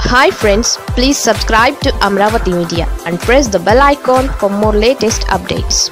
hi friends please subscribe to Amaravati media and press the bell icon for more latest updates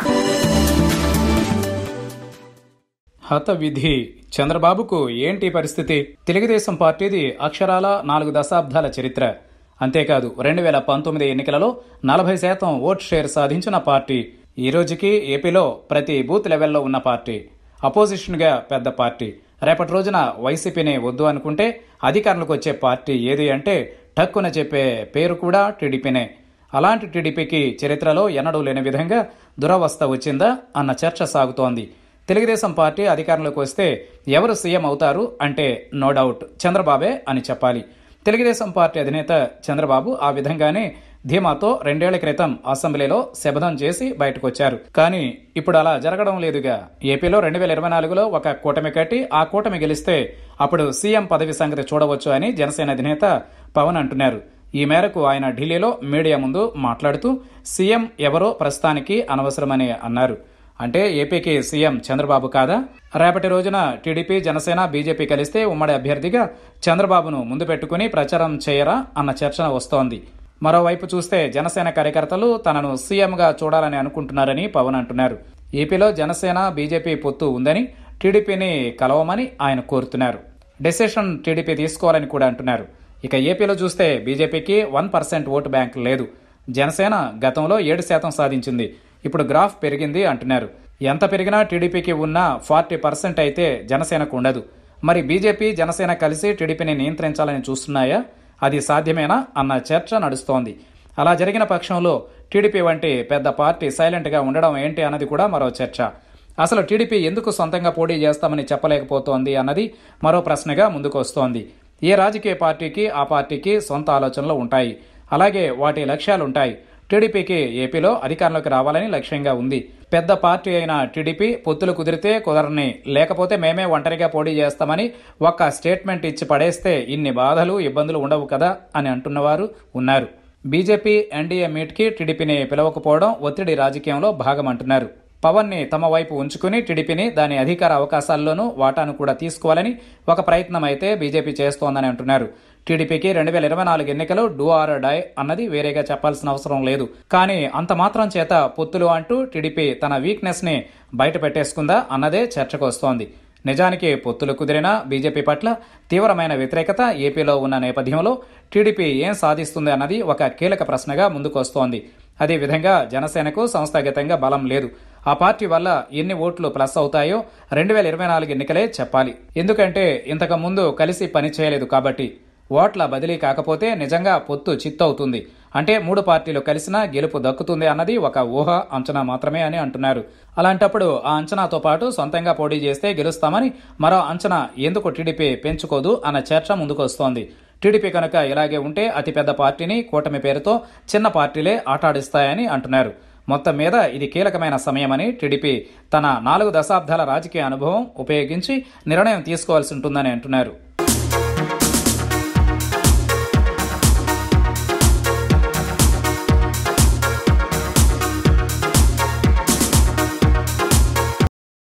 హత విధి చంద్రబాబుకు ఏంటి పరిస్థితి తెలుగుదేశం పార్టీది అక్షరాల నాలుగు దశాబ్దాల చరిత్ర అంతేకాదు రెండు వేల పంతొమ్మిది ఎన్నికలలో నలభై శాతం ఓట్ షేర్ సాధించిన పార్టీ ఈ రోజుకి ఏపీలో ప్రతి బూత్ లెవెల్లో ఉన్న పార్టీ అపోజిషన్గా పెద్ద పార్టీ రేపటి రోజున వైసీపీని వద్దు అనుకుంటే అధికారంలోకి వచ్చే పార్టీ ఏది అంటే టక్కున చెప్పే పేరు కూడా టీడీపీనే అలాంటి టీడీపీకి చరిత్రలో ఎన్నడూ లేని విధంగా దురవస్థ వచ్చిందా అన్న చర్చ సాగుతోంది తెలుగుదేశం పార్టీ అధికారంలోకి వస్తే ఎవరు సీఎం అవుతారు అంటే నో డౌట్ చంద్రబాబే అని చెప్పాలి తెలుగుదేశం పార్టీ అధినేత చంద్రబాబు ఆ విధంగానే ధీమాతో రెండేళ్ల క్రితం అసెంబ్లీలో శపథం చేసి బయటకొచ్చారు కానీ ఇప్పుడు అలా జరగడం లేదుగా ఏపీలో రెండు వేల ఇరవై నాలుగులో ఒక కూటమి కట్టి ఆ కూటమి గెలిస్తే అప్పుడు సీఎం పదవి సంగతి చూడవచ్చు అని జనసేన అధినేత పవన్ అంటున్నారు ఈ మేరకు ఆయన ఢిల్లీలో మీడియా ముందు మాట్లాడుతూ సీఎం ఎవరో ప్రస్తుతానికి అనవసరమని అన్నారు అంటే ఏపీకి సీఎం చంద్రబాబు కాదా రేపటి రోజున టీడీపీ జనసేన బీజేపీ కలిస్తే ఉమ్మడి అభ్యర్థిగా చంద్రబాబును ముందు పెట్టుకుని ప్రచారం చేయరా అన్న చర్చ వస్తోంది మరోవైపు చూస్తే జనసేన కార్యకర్తలు తనను సీఎంగా చూడాలని అనుకుంటున్నారని పవన్ అంటున్నారు ఏపీలో జనసేన బీజేపీ పొత్తు ఉందని టీడీపీని కలవమని ఆయన కోరుతున్నారు డెసిషన్ టీడీపీ తీసుకోవాలని కూడా అంటున్నారు ఇక ఏపీలో చూస్తే బీజేపీకి వన్ పర్సెంట్ ఓటు బ్యాంక్ లేదు జనసేన గతంలో ఏడు శాతం సాధించింది ఇప్పుడు గ్రాఫ్ పెరిగింది అంటున్నారు ఎంత పెరిగినా టీడీపీకి ఉన్న ఫార్టీ పర్సెంట్ అయితే జనసేనకు ఉండదు మరి బీజేపీ జనసేన కలిసి టీడీపీని నియంత్రించాలని చూస్తున్నాయా అది సాధ్యమేనా అన్న చర్చ నడుస్తోంది అలా జరిగిన పక్షంలో టీడీపీ వంటి పెద్ద పార్టీ సైలెంట్గా ఉండడం ఏంటి అన్నది కూడా మరో చర్చ అసలు టీడీపీ ఎందుకు సొంతంగా పోటీ చేస్తామని చెప్పలేకపోతోంది అన్నది మరో ప్రశ్నగా ముందుకు వస్తోంది ఏ రాజకీయ పార్టీకి ఆ పార్టీకి సొంత ఆలోచనలు ఉంటాయి అలాగే వాటి లక్ష్యాలుంటాయి టీడీపీకి ఏపీలో అధికారంలోకి రావాలని లక్ష్యంగా ఉంది పెద్ద పార్టీ అయిన టీడీపీ పొత్తులు కుదిరితే కుదరని లేకపోతే మేమే ఒంటరిగా పోటీ చేస్తామని ఒక్క స్టేట్మెంట్ ఇచ్చి పడేస్తే ఇన్ని బాధలు ఇబ్బందులు ఉండవు కదా అని అంటున్నవారు ఉన్నారు బీజేపీ ఎన్డీఏ మీట్కి టీడీపీని పిలవకపోవడం ఒత్తిడి రాజకీయంలో భాగమంటున్నారు పవన్ ని తమ వైపు ఉంచుకుని టీడీపీని దాని అధికార అవకాశాల్లోనూ వాటాను కూడా తీసుకోవాలని ఒక ప్రయత్నం అయితే బీజేపీ చేస్తోందని అంటున్నారు టీడీపీకి రెండు వేల ఇరవై నాలుగు ఎన్నికలు డూ ఆర్ డై అన్నది వేరేగా చెప్పాల్సిన అవసరం లేదు కానీ అంత మాత్రం చేత పొత్తులు అంటూ టీడీపీ తన వీక్నెస్ ని బయట పెట్టేసుకుందా అన్నదే చర్చకు వస్తోంది నిజానికి పొత్తులు కుదిరినా బీజేపీ పట్ల తీవ్రమైన వ్యతిరేకత ఏపీలో ఉన్న నేపథ్యంలో టీడీపీ ఏం సాధిస్తుంది అన్నది ఒక కీలక ప్రశ్నగా ముందుకొస్తోంది అదేవిధంగా జనసేనకు సంస్థాగతంగా బలం లేదు ఆ పార్టీ వల్ల ఎన్ని ఓట్లు ప్లస్ అవుతాయో రెండు వేల ఇరవై నాలుగు ఎన్నికలే చెప్పాలి ఎందుకంటే ఇంతకు ముందు కలిసి పని చేయలేదు కాబట్టి ఓట్ల బదిలీ కాకపోతే నిజంగా పొత్తు చిత్తవుతుంది అంటే మూడు పార్టీలు కలిసినా గెలుపు దక్కుతుంది అన్నది ఒక ఊహ అంచనా మాత్రమే అని అంటున్నారు అలాంటప్పుడు ఆ అంచనాతో పాటు సొంతంగా పోటీ చేస్తే గెలుస్తామని మరో అంచనా ఎందుకు టీడీపీ పెంచుకోదు అన్న చర్చ ముందుకు వస్తోంది టీడీపీ కనుక ఇలాగే ఉంటే అతిపెద్ద పార్టీని కూటమి పేరుతో చిన్న పార్టీలే ఆటాడిస్తాయని అంటున్నారు మొత్తం మీద ఇది కీలకమైన సమయమని టీడీపీ తన నాలుగు దశాబ్దాల రాజకీయ అనుభవం ఉపయోగించి నిర్ణయం తీసుకోవాల్సి ఉంటుందని అంటున్నారు